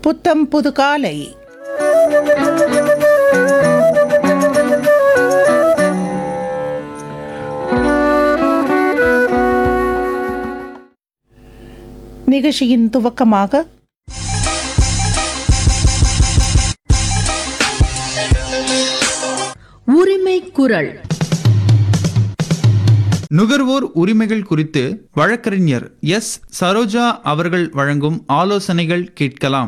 புத்தம் புது காலை நிகழ்ச்சியின் துவக்கமாக உரிமை குரல் நுகர்வோர் உரிமைகள் குறித்து வழக்கறிஞர் எஸ் சரோஜா அவர்கள் வழங்கும் ஆலோசனைகள் கேட்கலாம்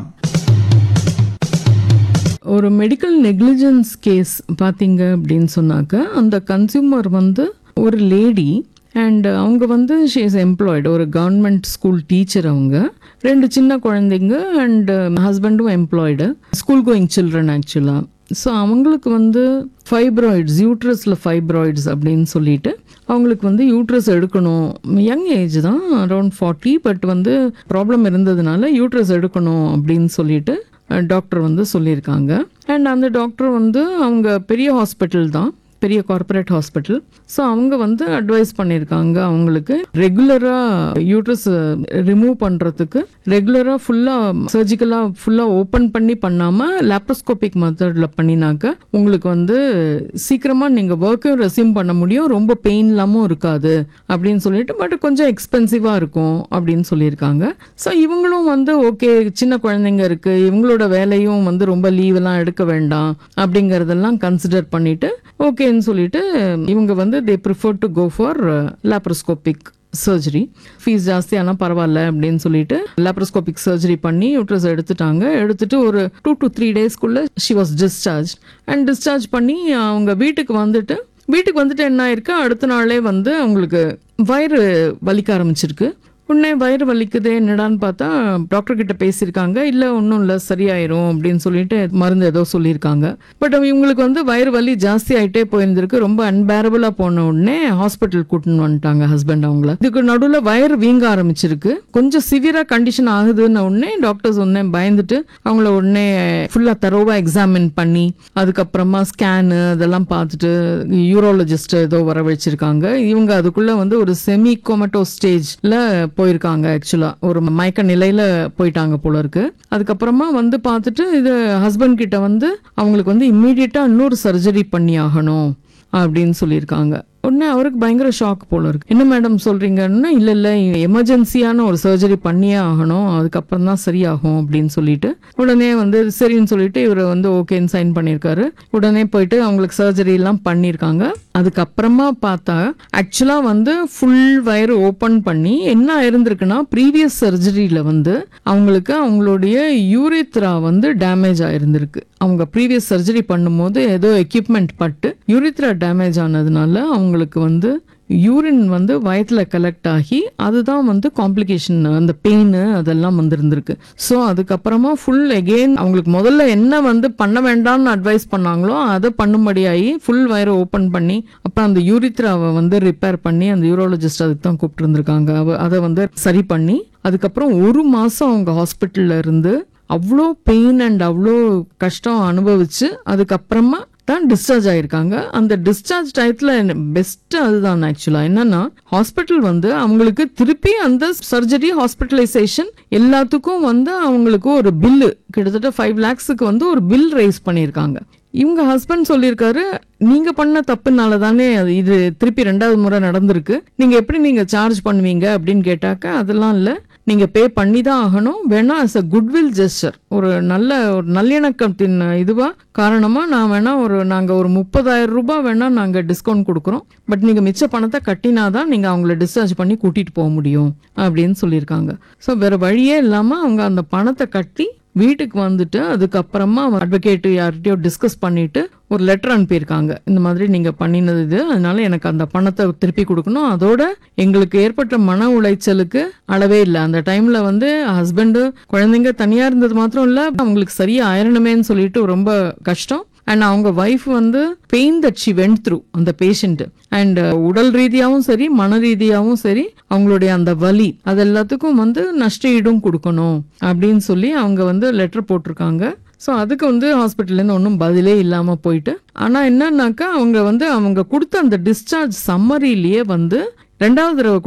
ஒரு மெடிக்கல் நெக்லிஜென்ஸ் கேஸ் பார்த்தீங்க அப்படின்னு சொன்னாக்க அந்த கன்சியூமர் வந்து ஒரு லேடி அண்ட் அவங்க வந்து ஷி இஸ் எம்ப்ளாய்டு ஒரு கவர்மெண்ட் ஸ்கூல் டீச்சர் அவங்க ரெண்டு சின்ன குழந்தைங்க அண்ட் ஹஸ்பண்டும் எம்ப்ளாய்டு ஸ்கூல் கோயிங் சில்ட்ரன் ஆக்சுவலாக ஸோ அவங்களுக்கு வந்து ஃபைப்ராய்ட்ஸ் யூட்ரஸில் ஃபைப்ராய்ட்ஸ் அப்படின்னு சொல்லிட்டு அவங்களுக்கு வந்து யூட்ரஸ் எடுக்கணும் யங் ஏஜ் தான் அரௌண்ட் ஃபார்ட்டி பட் வந்து ப்ராப்ளம் இருந்ததுனால யூட்ரஸ் எடுக்கணும் அப்படின்னு சொல்லிட்டு டாக்டர் வந்து சொல்லியிருக்காங்க அண்ட் அந்த டாக்டர் வந்து அவங்க பெரிய ஹாஸ்பிட்டல் தான் பெரிய கார்ப்பரேட் ஹாஸ்பிட்டல் ஸோ அவங்க வந்து அட்வைஸ் பண்ணியிருக்காங்க அவங்களுக்கு ரெகுலராக யூட்ரஸ் ரிமூவ் பண்ணுறதுக்கு ரெகுலராக ஃபுல்லாக சர்ஜிக்கலாக ஃபுல்லாக ஓப்பன் பண்ணி பண்ணாமல் லேப்ரோஸ்கோபிக் மெத்தடில் பண்ணினாக்க உங்களுக்கு வந்து சீக்கிரமாக நீங்கள் ஒர்க்கையும் ரெசியூம் பண்ண முடியும் ரொம்ப பெயின் இல்லாமல் இருக்காது அப்படின்னு சொல்லிட்டு பட் கொஞ்சம் எக்ஸ்பென்சிவாக இருக்கும் அப்படின்னு சொல்லியிருக்காங்க ஸோ இவங்களும் வந்து ஓகே சின்ன குழந்தைங்க இருக்குது இவங்களோட வேலையும் வந்து ரொம்ப லீவெல்லாம் எடுக்க வேண்டாம் அப்படிங்கிறதெல்லாம் கன்சிடர் பண்ணிட்டு ஓகேன்னு சொல்லிட்டு இவங்க வந்து they prefer to go for laparoscopic surgery fees ஜாஸ்தி ஆனால் பரவாயில்ல அப்படின்னு சொல்லிட்டு லேப்ரோஸ்கோபிக் சர்ஜரி பண்ணி யூட்ரஸ் எடுத்துட்டாங்க எடுத்துட்டு ஒரு டூ டு த்ரீ டேஸ்க்குள்ளே she was discharge and discharge பண்ணி அவங்க வீட்டுக்கு வந்துட்டு வீட்டுக்கு வந்துட்டு என்ன ஆயிருக்கு அடுத்த நாளே வந்து அவங்களுக்கு வயிறு வலிக்க ஆரம்பிச்சிருக்கு உடனே வயிறு வலிக்குதே என்னடான்னு பார்த்தா டாக்டர் கிட்ட பேசியிருக்காங்க இல்லை ஒன்றும் இல்லை சரியாயிரும் அப்படின்னு சொல்லிட்டு மருந்து ஏதோ சொல்லியிருக்காங்க பட் இவங்களுக்கு வந்து வயிறு வலி ஜாஸ்தி ஆயிட்டே போயிருந்திருக்கு ரொம்ப அன்பேரபிளாக போன உடனே ஹாஸ்பிட்டல் கூட்டின்னு வந்துட்டாங்க ஹஸ்பண்ட் அவங்கள இதுக்கு நடுவில் வயிறு வீங்க ஆரம்பிச்சிருக்கு கொஞ்சம் சிவியராக கண்டிஷன் ஆகுதுன்னு உடனே டாக்டர்ஸ் உடனே பயந்துட்டு அவங்கள உடனே ஃபுல்லாக தரோவாக எக்ஸாமின் பண்ணி அதுக்கப்புறமா ஸ்கேனு அதெல்லாம் பார்த்துட்டு யூரோலஜிஸ்ட் ஏதோ வரவழைச்சிருக்காங்க இவங்க அதுக்குள்ள வந்து ஒரு செமி கோமட்டோ ஸ்டேஜ்ல போயிருக்காங்க ஆக்சுவலா ஒரு மயக்க நிலையில போயிட்டாங்க போல இருக்கு அதுக்கப்புறமா வந்து பார்த்துட்டு இது ஹஸ்பண்ட் கிட்ட வந்து அவங்களுக்கு வந்து இம்மீடியட்டா இன்னொரு சர்ஜரி பண்ணி ஆகணும் அப்படின்னு சொல்லியிருக்காங்க உடனே அவருக்கு பயங்கர ஷாக் போல இருக்கு என்ன மேடம் சொல்றீங்கன்னா இல்ல இல்ல எமர்ஜென்சியான ஒரு சர்ஜரி பண்ணியே ஆகணும் அதுக்கப்புறம் தான் சரியாகும் அப்படின்னு சொல்லிட்டு உடனே வந்து சரின்னு சொல்லிட்டு இவர் வந்து ஓகேன்னு சைன் பண்ணியிருக்காரு உடனே போயிட்டு அவங்களுக்கு சர்ஜரி எல்லாம் பண்ணியிருக்காங்க அதுக்கப்புறமா பார்த்தா ஆக்சுவலா வந்து ஃபுல் வயிறு ஓப்பன் பண்ணி என்ன ஆயிருந்திருக்குன்னா ப்ரீவியஸ் சர்ஜரியில வந்து அவங்களுக்கு அவங்களுடைய யூரித்ரா வந்து டேமேஜ் ஆயிருந்திருக்கு அவங்க ப்ரீவியஸ் சர்ஜரி பண்ணும்போது ஏதோ எக்யூப்மெண்ட் பட்டு யூரித்ரா டேமேஜ் ஆனதுனால அவங்களுக்கு வந்து யூரின் வந்து வயத்துல கலெக்ட் ஆகி அதுதான் வந்து காம்ப்ளிகேஷன் அந்த பெயின் அதெல்லாம் வந்திருந்திருக்கு ஸோ அதுக்கப்புறமா ஃபுல் எகெயின் அவங்களுக்கு முதல்ல என்ன வந்து பண்ண வேண்டாம்னு அட்வைஸ் பண்ணாங்களோ அதை பண்ணும்படியாகி ஃபுல் வயரை ஓப்பன் பண்ணி அப்புறம் அந்த யூரித்ராவை வந்து ரிப்பேர் பண்ணி அந்த யூரோலஜிஸ்ட் அதுக்கு தான் கூப்பிட்டு இருந்திருக்காங்க அவ அதை வந்து சரி பண்ணி அதுக்கப்புறம் ஒரு மாதம் அவங்க ஹாஸ்பிட்டலில் இருந்து அவ்வளோ பெயின் அண்ட் அவ்வளோ கஷ்டம் அனுபவிச்சு அதுக்கப்புறமா தான் டிஸ்சார்ஜ் ஆயிருக்காங்க அந்த டிஸ்சார்ஜ் டயத்தில் பெஸ்ட் அதுதான் ஆக்சுவலாக என்னன்னா ஹாஸ்பிட்டல் வந்து அவங்களுக்கு திருப்பி அந்த சர்ஜரி ஹாஸ்பிட்டலைசேஷன் எல்லாத்துக்கும் வந்து அவங்களுக்கு ஒரு பில்லு கிட்டத்தட்ட ஃபைவ் லேக்ஸுக்கு வந்து ஒரு பில் ரைஸ் பண்ணியிருக்காங்க இவங்க ஹஸ்பண்ட் சொல்லியிருக்காரு நீங்க பண்ண தப்புனால தானே அது இது திருப்பி ரெண்டாவது முறை நடந்திருக்கு நீங்க எப்படி நீங்க சார்ஜ் பண்ணுவீங்க அப்படின்னு கேட்டாக்க அதெல்லாம் இல்லை நீங்க பே பண்ணி தான் ஆகணும் வேணா அஸ் அ குட்வில் ஜெஸ்டர் ஒரு நல்ல ஒரு நல்லிணக்கத்தின் இதுவா காரணமா நான் வேணா ஒரு நாங்க ஒரு முப்பதாயிரம் ரூபாய் வேணா நாங்க டிஸ்கவுண்ட் கொடுக்குறோம் பட் நீங்க மிச்ச பணத்தை கட்டினாதான் நீங்க அவங்கள டிஸ்சார்ஜ் பண்ணி கூட்டிட்டு போக முடியும் அப்படின்னு சொல்லியிருக்காங்க ஸோ வேற வழியே இல்லாம அவங்க அந்த பணத்தை கட்டி வீட்டுக்கு வந்துட்டு அதுக்கப்புறமா அட்வொகேட் யார்கிட்டயோ டிஸ்கஸ் பண்ணிட்டு ஒரு லெட்டர் அனுப்பியிருக்காங்க இந்த மாதிரி நீங்க பண்ணினது இது அதனால எனக்கு அந்த பணத்தை திருப்பி கொடுக்கணும் அதோட எங்களுக்கு ஏற்பட்ட மன உளைச்சலுக்கு அளவே இல்லை அந்த டைம்ல வந்து ஹஸ்பண்டு குழந்தைங்க தனியா இருந்தது மாத்திரம் இல்ல அவங்களுக்கு சரியா ஆயிரணுமேன்னு சொல்லிட்டு ரொம்ப கஷ்டம் அண்ட் அவங்க ஒய்ஃப் வந்து pain that she went through அந்த பேஷண்ட் அண்ட் உடல் ரீதியாகவும் சரி மன ரீதியாகவும் சரி அவங்களுடைய அந்த வலி அது எல்லாத்துக்கும் வந்து நஷ்ட ஈடும் கொடுக்கணும் அப்படின்னு சொல்லி அவங்க வந்து லெட்டர் போட்டிருக்காங்க ஸோ அதுக்கு வந்து ஹாஸ்பிட்டல்லேருந்து ஒன்றும் பதிலே இல்லாமல் போயிட்டு ஆனால் என்னன்னாக்கா அவங்க வந்து அவங்க கொடுத்த அந்த டிஸ்சார்ஜ் சம்மரிலேயே வந்து ரெண்டாவது தடவை